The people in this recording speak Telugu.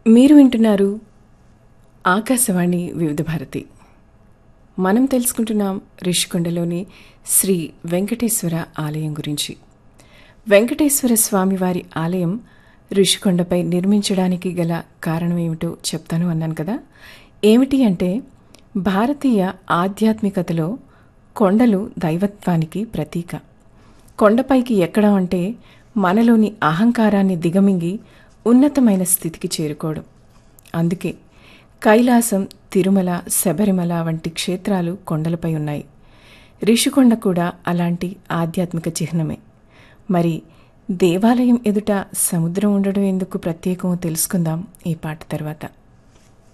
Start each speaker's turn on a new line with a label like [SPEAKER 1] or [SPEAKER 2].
[SPEAKER 1] మీరు వింటున్నారు ఆకాశవాణి వివిధ భారతి మనం తెలుసుకుంటున్నాం రిషికొండలోని శ్రీ వెంకటేశ్వర ఆలయం గురించి వెంకటేశ్వర స్వామివారి ఆలయం ఋషికొండపై నిర్మించడానికి గల కారణం ఏమిటో చెప్తాను అన్నాను కదా ఏమిటి అంటే భారతీయ ఆధ్యాత్మికతలో కొండలు దైవత్వానికి ప్రతీక కొండపైకి ఎక్కడం అంటే మనలోని అహంకారాన్ని దిగమింగి ఉన్నతమైన స్థితికి చేరుకోవడం అందుకే కైలాసం తిరుమల శబరిమల వంటి క్షేత్రాలు కొండలపై ఉన్నాయి రిషికొండ కూడా అలాంటి ఆధ్యాత్మిక చిహ్నమే మరి దేవాలయం ఎదుట సముద్రం ఉండడం ఎందుకు ప్రత్యేకమో తెలుసుకుందాం ఈ పాట తర్వాత